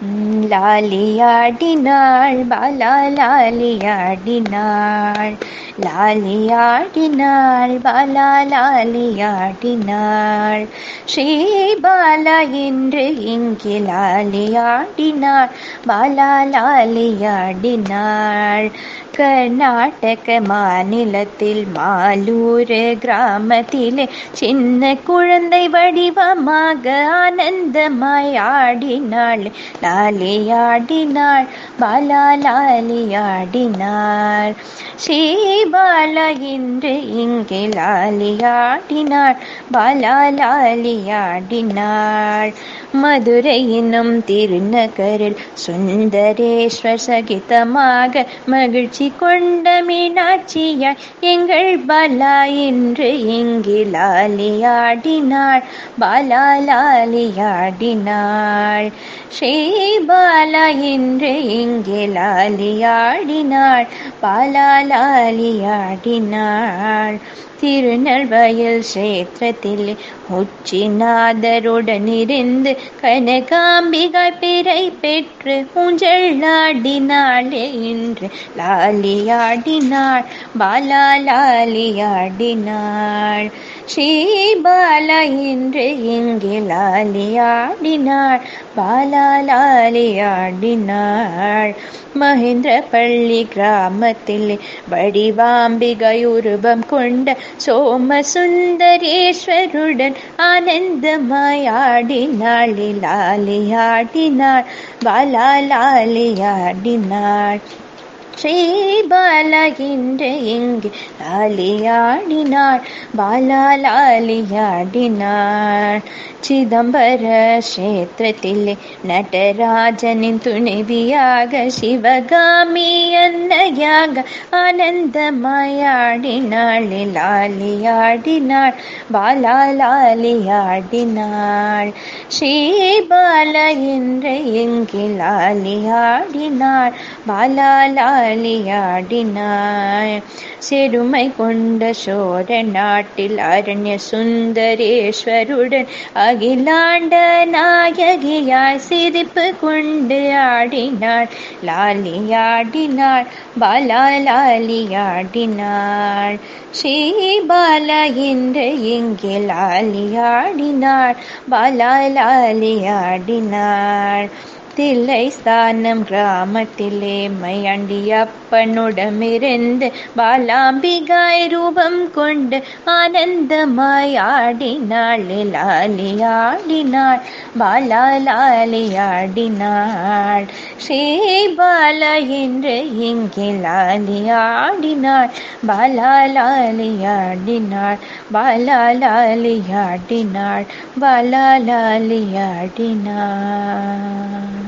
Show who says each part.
Speaker 1: ம், லாலியாடினாள் பாலா லாலியாடினாள் லாலியாடினாள் பாலா லாலியாடினாள் ஸ்ரீபாலா இன்று இங்கே லாலியாடினாள் பாலா லாலியாடினாள் கர்நாடக மாநிலத்தில் மாலூர் கிராமத்திலே சின்ன குழந்தை வடிவமாக ஆனந்தமாய் ஆடினாள் லாலியாடினாள் பாலா லாலியாடினாள் ஸ்ரீபாலா இன்று இங்கே லாலியாடினாள் பாலா லாலியாடினாள் மதுரை என்னும் திருநகரில் சுந்தரேஸ்வர் சகிதமாக மகிழ்ச்சி கொண்ட மீனாட்சியாய் எங்கள் பாலா இன்று இங்கே லாலியாடினாள் பாலா லாலியாடினாள் ஸ்ரீபாலா இன்று இங்கே லாலியாடினாள் பாலா லாலியாடினாள் திருநெல்வயல் கஷேத்திரத்தில் உச்சிநாதருடன் இருந்து கனகாம்பிகை பிறை பெற்று ஊஞ்சலாடினாளே இன்று லாலியாடினாள் பாலா லாலியாடினாள் ஸ்ரீபாலா இன்று இங்கே லாலியாடினாள் பாலா லாலியாடினாள் மகேந்திரப்பள்ளி கிராமத்தில் வடிவாம்பிகை உருவம் கொண்ட சோமசுந்தரேஸ்வருடன் ஆனந்தமாய் ஆடினாள் லாலியாடினாள் பாலா லாலியாடினாள் ஸ்ரீபாலா இன்று இங்கு லாலியாடினாள் பாலா லாலியாடினாள் சிதம்பர கஷேத்திரத்திலே நடராஜனின் துணைவியாக சிவகாமி அன்னையாக ஆனந்தமாயாடினாள் லாலியாடினாள் பாலா லாலியாடினாள் ஸ்ரீபாலா என்று இங்கு லாலியாடினாள் பாலா லாலியாடினாள் செருமை கொண்ட சோழ நாட்டில் அரண்ய சுந்தரேஸ்வருடன் அகிலாண்ட நாயகியாய் சிரிப்பு கொண்டு ஆடினாள் லாலியாடினாள் பாலா லாலியாடினாள் ஸ்ரீபாலா இன்று இங்கே லாலியாடினாள் பாலா லாலியாடினாள் தில்லை ஸ்தானம் கிராமத்திலே மையண்டியப்பனுடமிருந்து பாலாம்பிகாய் ரூபம் கொண்டு ஆனந்தமாய் ஆடினாள் லாலியாடினாள் பாலா லாலியாடினாள் ஸ்ரீபாலா என்று இங்கே லாலியாடினாள் பாலா லாலியாடினாள் பாலா லாலியாடினாள் பாலா லாலியாடினாள்